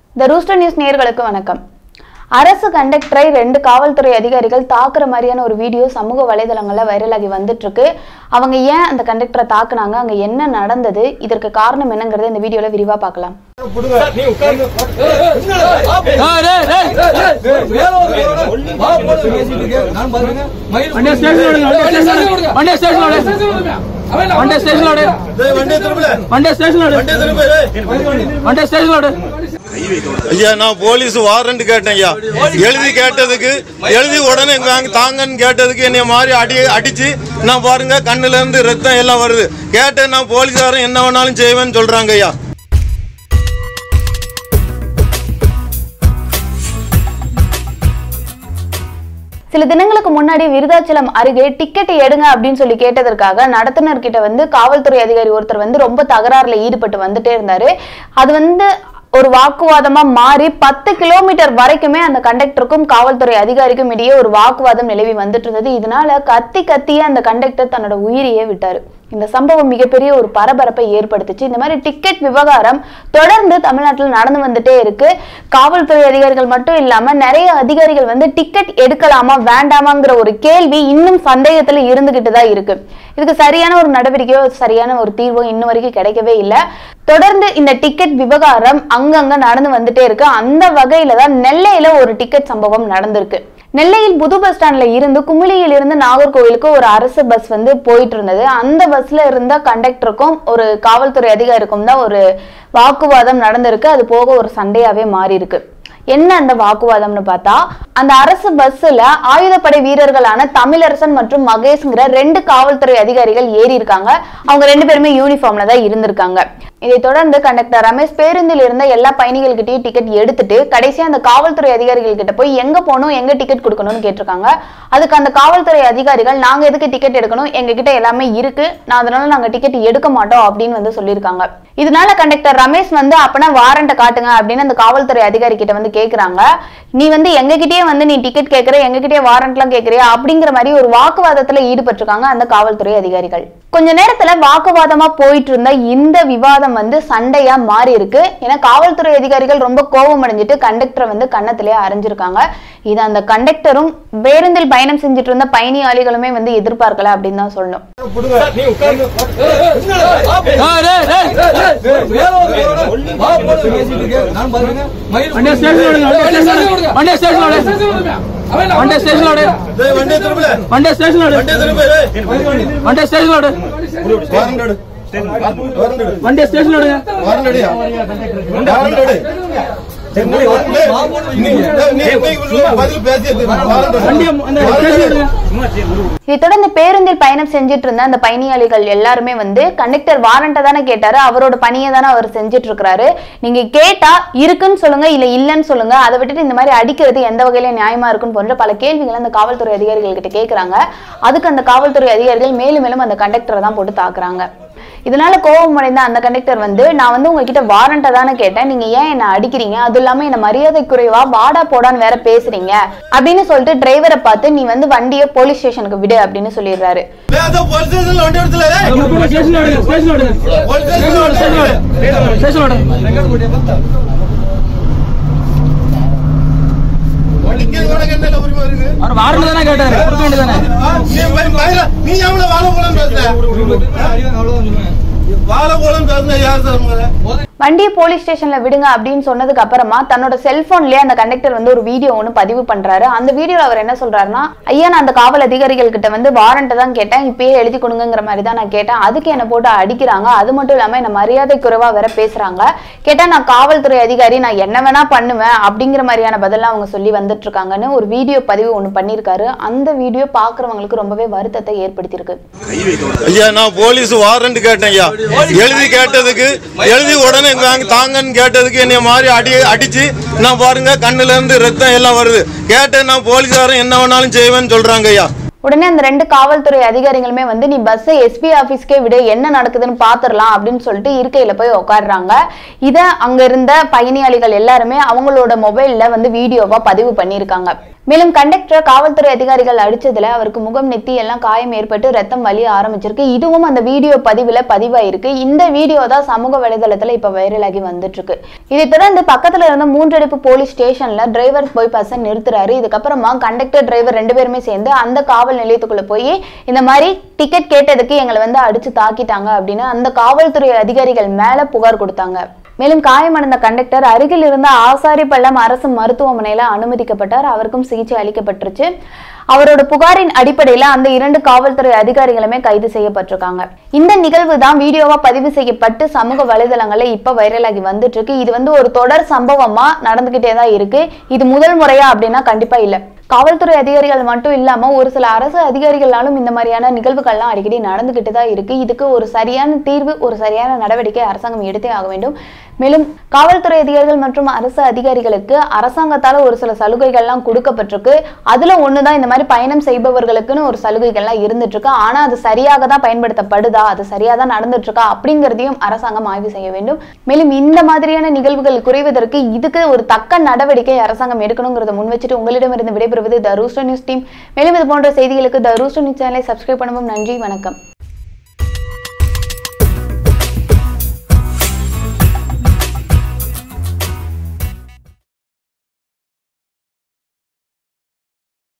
த Rooster news நேயர்களுக்கு வணக்கம் அரசு கண்டக்டரை ரெண்டு காவல்துறை அதிகாரிகள் தாக்குற மாதிரியான ஒரு வீடியோ சமூக வலைதளங்கள்ல வைரலாகி வந்துட்டு இருக்கு அவங்க ஏன் அந்த கண்டக்டரை தாக்குனாங்க அங்க என்ன நடந்தது இதற்கு காரணம் என்னங்கறத இந்த வீடியோல விரிவா பார்க்கலாம் வண்டியை ஸ்டேஷன்ல விடுங்க, வண்டியை ஸ்டேஷன்ல விடுங்க. வண்டியை ஸ்டேஷன்ல விடு. வண்டியை ஸ்டேஷன்ல விடு. வண்டியை ஸ்டேஷன்ல விடு. வண்டியை ஸ்டேஷன்ல விடு. ஐயா நான் போலீஸ் வாரண்ட் கேட்டேன் ஐயா எழுதி கேட்டதுக்கு எழுதி உடனே வாங்கி தாங்கன்னு கேட்டதுக்கு என்னைய மாதிரி அடி அடிச்சு நான் பாருங்க கண்ணுல இருந்து ரத்தம் எல்லாம் வருது கேட்டேன் நான் போலீஸ்காரன் என்ன வேணாலும் செய்வேன்னு சொல்றாங்க ஐயா சில தினங்களுக்கு முன்னாடி விருதாச்சலம் அருகே டிக்கெட் எடுங்க அப்படின்னு சொல்லி கேட்டதற்காக நடத்துனர் கிட்ட வந்து காவல்துறை அதிகாரி ஒருத்தர் வந்து ரொம்ப தகராறுல ஈடுபட்டு வந்துட்டே இருந்தாரு அது வந்து ஒரு வாக்குவாதமா மாறி பத்து கிலோமீட்டர் வரைக்குமே அந்த கண்டக்டருக்கும் காவல்துறை அதிகாரிக்கும் இடையே ஒரு வாக்குவாதம் நிலவி வந்துட்டு இருந்தது இதனால கத்தி கத்தியே அந்த கண்டக்டர் தன்னோட உயிரையே விட்டாரு இந்த சம்பவம் மிகப்பெரிய ஒரு பரபரப்பை ஏற்படுத்துச்சு இந்த மாதிரி டிக்கெட் விவகாரம் தொடர்ந்து தமிழ்நாட்டில் நடந்து வந்துட்டே இருக்கு காவல்துறை அதிகாரிகள் மட்டும் இல்லாம நிறைய அதிகாரிகள் வந்து டிக்கெட் எடுக்கலாமா வேண்டாமாங்கிற ஒரு கேள்வி இன்னும் சந்தேகத்துல இருந்துகிட்டு தான் இருக்கு இதுக்கு சரியான ஒரு நடவடிக்கையோ சரியான ஒரு தீர்வோ இன்னும் வரைக்கும் கிடைக்கவே இல்லை தொடர்ந்து இந்த டிக்கெட் விவகாரம் அங்கங்க நடந்து வந்துட்டே இருக்கு அந்த வகையில தான் நெல்லையில ஒரு டிக்கெட் சம்பவம் நடந்திருக்கு நெல்லையில் புது பஸ் ஸ்டாண்ட்ல இருந்து குமிளியில் இருந்து நாகர்கோவிலுக்கு ஒரு அரசு பஸ் வந்து போயிட்டு இருந்தது அந்த பஸ்ல இருந்த கண்டக்டருக்கும் ஒரு காவல்துறை அதிகாரிக்கும் தான் ஒரு வாக்குவாதம் நடந்திருக்கு அது போக ஒரு சண்டையாவே மாறி இருக்கு என்ன அந்த வாக்குவாதம்னு பார்த்தா அந்த அரசு பஸ்ல ஆயுதப்படை வீரர்களான தமிழரசன் மற்றும் மகேஷ்ங்கிற ரெண்டு காவல்துறை அதிகாரிகள் ஏறி இருக்காங்க அவங்க ரெண்டு பேருமே யூனிஃபார்ம்ல தான் இருந்திருக்காங்க இதை தொடர்ந்து கண்டக்டர் ரமேஷ் பேருந்தில் இருந்த எல்லா பயணிகள்கிட்டயும் டிக்கெட் எடுத்துட்டு கடைசியா அந்த காவல்துறை அதிகாரிகள் கிட்ட போய் எங்க போகணும் எங்க டிக்கெட் கொடுக்கணும்னு கேட்டிருக்காங்க அதுக்கு அந்த காவல்துறை அதிகாரிகள் நாங்க எதுக்கு டிக்கெட் எடுக்கணும் எங்க கிட்ட எல்லாமே இருக்கு நான் அதனால நாங்க டிக்கெட் எடுக்க மாட்டோம் அப்படின்னு வந்து சொல்லியிருக்காங்க இதனால கண்டக்டர் ரமேஷ் வந்து அப்பனா வாரண்ட காட்டுங்க அப்படின்னு அந்த காவல்துறை அதிகாரி கிட்ட வந்து கேக்குறாங்க நீ வந்து எங்க கிட்டயே வந்து நீ டிக்கெட் கேக்குற எங்க கிட்டயே வாரண்ட்லாம் கேக்குறியா அப்படிங்கிற மாதிரி ஒரு வாக்குவாதத்துல ஈடுபட்டிருக்காங்க அந்த காவல்துறை அதிகாரிகள் கொஞ்ச நேரத்துல வாக்குவாதமா போயிட்டு இருந்த இந்த விவாதம் வந்து சண்டையா மாறி இருக்கு ஏன்னா காவல்துறை அதிகாரிகள் ரொம்ப கோபம் அடைஞ்சிட்டு கண்டக்டரை வந்து கன்னத்திலே அரைஞ்சிருக்காங்க இது அந்த கண்டக்டரும் பேருந்தில் பயணம் செஞ்சுட்டு இருந்த பயணியாளிகளுமே வந்து எதிர்பார்க்கல அப்படின்னு தான் சொல்லணும் ஏய், டேய், டேய். வண்டியை ஸ்டேஷன்ல விடுங்க, வண்டியை ஸ்டேஷன்ல விடு. வண்டியை ஸ்டேஷன்ல விடு. வண்டியை ஸ்டேஷன்ல விடு. வண்டியை ஸ்டேஷன்ல விடு. வண்டியை ஸ்டேஷன்ல விடுங்க. வண்டியை அந்த ஸ்டேஷன்ல விடுங்க. இதை தொடர்ந்து பேருந்தில் பயணம் செஞ்சுட்டு இருந்த அந்த பயணியாளிகள் எல்லாருமே வந்து கண்டக்டர் வாரண்ட தானே கேட்டாரு அவரோட பணியை தானே அவர் செஞ்சுட்டு இருக்காரு நீங்க கேட்டா இருக்குன்னு சொல்லுங்க இல்ல இல்லன்னு சொல்லுங்க அதை விட்டுட்டு இந்த மாதிரி அடிக்கிறது எந்த வகையில நியாயமா இருக்குன்னு போன்ற பல கேள்விகள் அந்த காவல்துறை அதிகாரிகள் கிட்ட கேக்குறாங்க அதுக்கு அந்த காவல்துறை அதிகாரிகள் மேலும் மேலும் அந்த கண்டக்டரை தான் போட்டு தாக்குறாங்க இதனால கோபம் அடைந்த அந்த கண்டக்டர் வந்து நான் வந்து உங்ககிட்ட வாரண்ட தானே கேட்டேன் நீங்க ஏன் என்ன அடிக்கிறீங்க அது இல்லாம என்ன மரியாதை குறைவா வாடா போடான்னு வேற பேசுறீங்க அப்படின்னு சொல்லிட்டு டிரைவரை பார்த்து நீ வந்து வண்டியை போலீஸ் ஸ்டேஷனுக்கு விடு அப்படின்னு சொல்லிடுறாரு ஸ்டேஷன்ல விடுங்க, ஸ்டேஷன்ல விடுங்க. ஸ்டேஷன்ல விடு, ஸ்டேஷன்ல விடு. ஸ்டேஷன்ல விடு. அவர் வாரண்ட் தானே கேட்டாரு கொடுக்க வேண்டியதானே நீ எவ்வளவு வாழ போலாம் பேசுற வாழ போலாம் பேசுன யார் சார் வண்டியை போலீஸ் ஸ்டேஷன்ல விடுங்க அப்படின்னு சொன்னதுக்கு அப்புறமா தன்னோட செல்போன்லயே அந்த கண்டக்டர் வந்து ஒரு வீடியோ ஒன்று பதிவு பண்றாரு அந்த வீடியோல அவர் என்ன சொல்றாருன்னா ஐயா நான் அந்த காவல் அதிகாரிகள் கிட்ட வந்து வாரண்ட் தான் கேட்டேன் இப்பயே எழுதி கொடுங்கிற மாதிரி தான் நான் கேட்டேன் அதுக்கு என்ன போட்டு அடிக்கிறாங்க அது மட்டும் இல்லாம என்ன மரியாதை குறைவா வேற பேசுறாங்க கேட்டா நான் காவல்துறை அதிகாரி நான் என்ன வேணா பண்ணுவேன் அப்படிங்கிற மாதிரியான பதிலாம் அவங்க சொல்லி வந்துட்டு இருக்காங்கன்னு ஒரு வீடியோ பதிவு ஒன்று பண்ணியிருக்காரு அந்த வீடியோ பாக்குறவங்களுக்கு ரொம்பவே வருத்தத்தை ஏற்படுத்தியிருக்கு ஐயா நான் போலீஸ் வாரண்ட் கேட்டேன் ஐயா எழுதி கேட்டதுக்கு எழுதி உடனே வாங்கி தாங்கன்னு கேட்டதுக்கு என்னைய மாதிரி அடி அடிச்சு நான் பாருங்க கண்ணுல இருந்து ரத்தம் எல்லாம் வருது கேட்டேன் நான் போலீஸ்காரன் என்ன வேணாலும் செய்வேன்னு சொல்றாங்க ஐயா உடனே அந்த ரெண்டு காவல்துறை அதிகாரிகளுமே வந்து நீ பஸ்ஸை எஸ்பி ஆபீஸ்க்கே விடு என்ன நடக்குதுன்னு பாத்துரலாம் அப்படின்னு சொல்லிட்டு இருக்கையில போய் உட்காடுறாங்க இத அங்க இருந்த பயணியாளிகள் எல்லாருமே அவங்களோட மொபைல்ல வந்து வீடியோவா பதிவு பண்ணியிருக்காங்க மேலும் கண்டக்டர் காவல்துறை அதிகாரிகள் அடிச்சதுல அவருக்கு முகம் நெத்தி எல்லாம் காயம் ஏற்பட்டு ரத்தம் வலிய ஆரம்பிச்சிருக்கு இதுவும் அந்த வீடியோ பதிவுல பதிவாயிருக்கு இந்த வீடியோ தான் சமூக வலைதளத்துல இப்ப வைரலாகி வந்துட்டு இருக்கு இதை தொடர்ந்து பக்கத்துல இருந்த மூன்றடுப்பு போலீஸ் ஸ்டேஷன்ல டிரைவர் போய் பஸ்ஸை நிறுத்துறாரு இதுக்கப்புறமா கண்டக்டர் டிரைவர் ரெண்டு பேருமே சேர்ந்து அந்த காவல் நிலையத்துக்குள்ள போய் இந்த மாதிரி டிக்கெட் கேட்டதுக்கு எங்களை வந்து அடிச்சு தாக்கிட்டாங்க அப்படின்னு அந்த காவல்துறை அதிகாரிகள் மேல புகார் கொடுத்தாங்க மேலும் காயமடைந்த கண்டக்டர் அருகில் இருந்த ஆசாரிப்பள்ளம் அரசு மருத்துவமனையில அனுமதிக்கப்பட்டார் அவருக்கும் சிகிச்சை அளிக்கப்பட்டுருச்சு அவரோட புகாரின் அடிப்படையில அந்த இரண்டு காவல்துறை அதிகாரிகளுமே கைது செய்யப்பட்டிருக்காங்க இந்த நிகழ்வு தான் வீடியோவா பதிவு செய்யப்பட்டு சமூக வலைதளங்கள்ல இப்ப வைரலாகி வந்துட்டு இருக்கு இது வந்து ஒரு தொடர் சம்பவமா நடந்துகிட்டே தான் இருக்கு இது முதல் முறையா அப்படின்னா கண்டிப்பா இல்ல காவல்துறை அதிகாரிகள் மட்டும் இல்லாம ஒரு சில அரசு அதிகாரிகளாலும் இந்த மாதிரியான நிகழ்வுகள்லாம் அடிக்கடி நடந்துகிட்டு தான் இருக்கு இதுக்கு ஒரு சரியான தீர்வு ஒரு சரியான நடவடிக்கை அரசாங்கம் எடுத்தே ஆக வேண்டும் மேலும் காவல்துறை அதிகாரிகள் மற்றும் அரசு அதிகாரிகளுக்கு அரசாங்கத்தால ஒரு சில சலுகைகள்லாம் கொடுக்கப்பட்டிருக்கு அதுல ஒண்ணுதான் இந்த மாதிரி பயணம் செய்பவர்களுக்குன்னு ஒரு சலுகைகள்லாம் இருந்துட்டு இருக்கு ஆனா அது சரியாக தான் பயன்படுத்தப்படுதா அது சரியா தான் நடந்துட்டு இருக்கா அப்படிங்கிறதையும் அரசாங்கம் ஆய்வு செய்ய வேண்டும் மேலும் இந்த மாதிரியான நிகழ்வுகள் குறைவதற்கு இதுக்கு ஒரு தக்க நடவடிக்கை அரசாங்கம் எடுக்கணுங்கிறத முன் வச்சுட்டு உங்களிடமிருந்து விடைபெறுவது த ரூஸ்டர் நியூஸ் டீம் மேலும் இது போன்ற செய்திகளுக்கு த ரூஸ்டர் நியூஸ் சேனலை சப்ஸ்கிரைப் பண்ணவும் நன்றி வணக்கம்